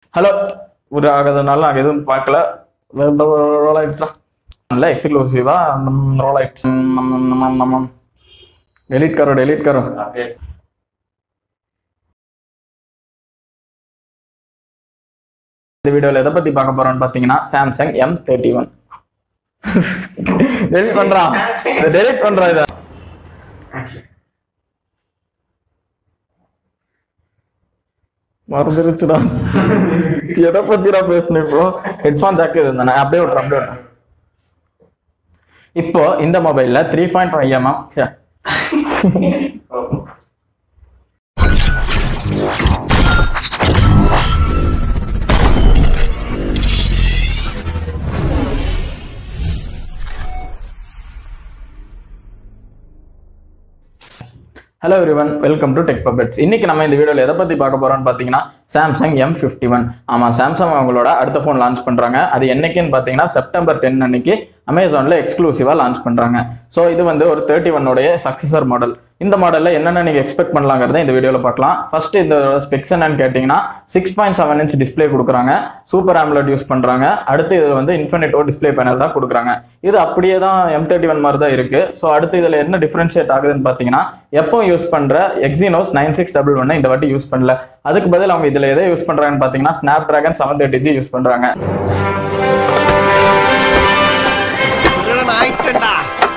hello ஒரு ஆகிறதுனால நாங்கள் எதுவும் பார்க்கல ரோல் ஆயிடுச்சா நல்ல எக்ஸ்க்ளூசிவா ரோல் ஆயிடுச்சு டெலிட் கரோ டெலிட் கரோ இந்த வீடியோவில் எதை பற்றி பார்க்க போறோம்னு பார்த்தீங்கன்னா Samsung M thirty one delete பண்ணுறான் டெலிட் பண்ணுறான் இதை மறந்துருச்சுடா எதை பத்திடா பேசணும் இப்போ ஹெட்ஃபோன் ஜாக் இது தானே அப்படியே விட்றேன் அப்படியே விட்றேன் இப்போ இந்த மொபைல்ல three point five mm hello everyone welcome to Tech Puppets இன்னைக்கு நம்ம இந்த வீடியோவில் எதை பற்றி பார்க்க போறோம்னு பார்த்தீங்கன்னா சாம்சங் எம் ஃபிஃப்டி ஒன் ஆமாம் சாம்சங் அவங்களோட அடுத்த ஃபோன் லான்ச் பண்ணுறாங்க அது என்னைக்குன்னு பார்த்தீங்கன்னா செப்டம்பர் டென் அன்னைக்கு அமேசானில் எக்ஸ்க்ளூசிவாக லான்ச் பண்ணுறாங்க ஸோ இது வந்து ஒரு தேர்ட்டி ஒன்னுடைய சக்ஸசர் மாடல் இந்த மாடலில் என்னென்ன நீங்கள் எக்ஸ்பெக்ட் பண்ணலாங்கிறத இந்த வீடியோவில் பார்க்கலாம் ஃபர்ஸ்ட் இந்த ஸ்பெக்ஸ் என்னன்னு கேட்டிங்கன்னா six point seven inch display கொடுக்குறாங்க சூப்பர் ஆம்லெட் யூஸ் பண்ணுறாங்க அடுத்து இது வந்து இன்ஃபினிட்டோ டிஸ்பிளே பேனல் தான் கொடுக்குறாங்க இது அப்படியே தான் எம் தேர்ட்டி ஒன் மாதிரி தான் இருக்குது ஸோ அடுத்து இதில் என்ன டிஃப்ரென்ஷியேட் ஆகுதுன்னு பார்த்தீங்கன்னா எப்போ யூஸ் பண்ணுற எக்ஸினோஸ் நைன் சிக்ஸ் டபுள் ஒன்று இந்த வாட்டி யூஸ் பண்ணல அதுக்கு பதில் அவங்க இதில் எதை யூஸ் பண்ணுறாங்கன்னு பார்த்தீங்கன்னா Snapdragon seven thirty G use பண்ணுறாங்க திருடன் ஆயிட்டேன்டா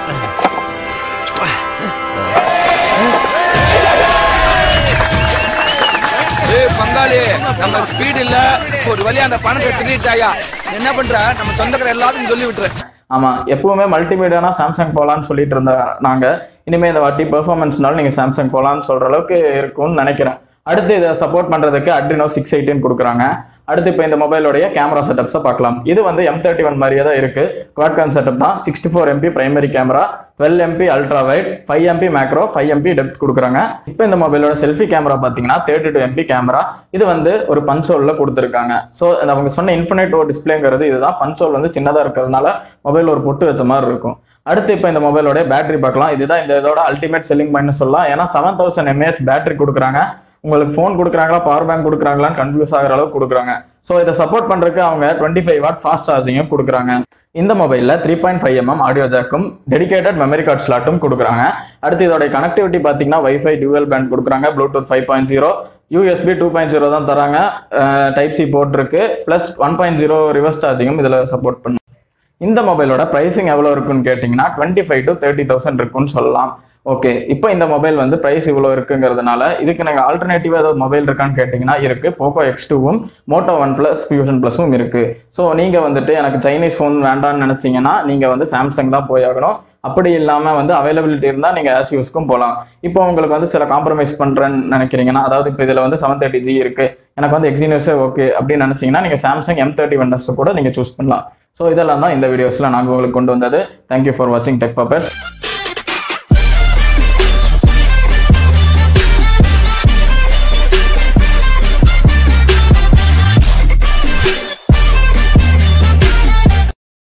ஏய் பங்காளி நம்ம ஸ்பீட் இல்ல ஒரு வழியா அந்த பணத்தை திருட்டாயா என்ன பண்ற நம்ம சொந்தக்கார எல்லாத்துக்கும் சொல்லி விட்டுரு ஆமாம் எப்பவுமே மல்டிமீடியானா சாம்சங் போகலான்னு சொல்லிட்டு இருந்த நாங்கள் இனிமேல் இந்த வாட்டி பெர்ஃபார்மன்ஸ்னால நீங்கள் சாம்சங் போகலான்னு சொல்கிற அளவுக்கு இருக்கும்னு நினைக்கிறேன் அடுத்து இதை சப்போர்ட் பண்ணுறதுக்கு அட்ரினோ சிக்ஸ் எயிட்டின் கொடுக்குறாங்க அடுத்து இப்போ இந்த மொபைலோடைய கேமரா செட்டப்ஸை பார்க்கலாம் இது வந்து எம் தேர்ட்டி ஒன் மாதிரியே தான் இருக்குது குவாட்கான் செட்டப் தான் sixty four MP primary camera twelve MP ultra wide five MP macro five MP depth கொடுக்குறாங்க இப்போ இந்த மொபைலோட செல்ஃபி கேமரா பார்த்தீங்கன்னா தேர்ட்டி டூ எம்பி கேமரா இது வந்து ஒரு பன்சோலில் கொடுத்துருக்காங்க ஸோ அவங்க சொன்ன இன்ஃபினிட் ஓ டிஸ்பிளேங்கிறது இதுதான் பன்சோல் வந்து சின்னதாக இருக்கிறதுனால மொபைல் ஒரு பொட்டு வச்ச மாதிரி இருக்கும் அடுத்து இப்போ இந்த மொபைலோட பேட்டரி பார்க்கலாம் இதுதான் இந்த இதோட அல்டிமேட் செல்லிங் பாயிண்ட் சொல்லலாம் ஏன்னா செவன் தௌசண்ட் எம்ஏஹெச் பேட்டரி கொடுக்குறாங்க உங்களுக்கு ஃபோன் கொடுக்குறாங்களா பவர் பேங்க் கொடுக்குறாங்களான்னு கன்ஃபியூஸ் ஆகிற அளவுக்கு கொடுக்குறாங்க ஸோ இதை சப்போர்ட் பண்ணுறதுக்கு அவங்க டுவெண்ட்டி ஃபைவ் வாட் ஃபாஸ்ட் சார்ஜிங்கும் கொடுக்குறாங்க இந்த மொபைலில் three point five mm audio ஜாக்கும் டெடிகேட்டட் மெமரி கார்ட் ஸ்லாட்டும் கொடுக்குறாங்க அடுத்து இதோட கனெக்டிவிட்டி பார்த்தீங்கன்னா வைஃபை டியூவல் பேண்ட் கொடுக்குறாங்க Bluetooth five point zero USB two point zero தான் தராங்க டைப் சி போர்ட் இருக்கு plus one point zero reverse சார்ஜிங்கும் இதில் சப்போர்ட் பண்ணும் இந்த மொபைலோட ப்ரைஸிங் எவ்வளோ இருக்குன்னு கேட்டிங்கன்னா twenty five to thirty thousand இருக்குன்னு சொல்லலாம் ஓகே இப்போ இந்த மொபைல் வந்து ப்ரைஸ் இவ்வளோ இருக்குங்கிறதுனால இதுக்கு நீங்கள் ஆல்டர்னேட்டிவாக ஏதாவது மொபைல் இருக்கான்னு கேட்டிங்கன்னா இருக்குது போக்கோ எக்ஸ் டூவும் மோட்டோ ஒன் ப்ளஸ் ஃபியூஷன் ப்ளஸும் இருக்குது ஸோ நீங்கள் வந்துட்டு எனக்கு சைனீஸ் ஃபோன் வேண்டாம்னு நினச்சிங்கன்னா நீங்கள் வந்து சாம்சங் தான் போய் ஆகணும் அப்படி இல்லாமல் வந்து அவைலபிலிட்டி இருந்தால் நீங்கள் ஆஸ் யூஸ்க்கும் போகலாம் இப்போ உங்களுக்கு வந்து சில காம்ப்ரமைஸ் பண்ணுறேன்னு நினைக்கிறீங்கன்னா அதாவது இப்போ இதில் வந்து செவன் தேர்ட்டி ஜி இருக்குது எனக்கு வந்து எக்ஸினியூஸே ஓகே அப்படின்னு நினச்சிங்கன்னா நீங்கள் சாம்சங் எம் தேர்ட்டி ஒன் கூட நீங்கள் சூஸ் பண்ணலாம் ஸோ இதெல்லாம் தான் இந்த வீடியோஸில் நாங்கள் உங்களுக்கு கொண்டு வந்தது தேங்க்யூ ஃபார் வாட்சிங் டெக் பப்பர்ஸ்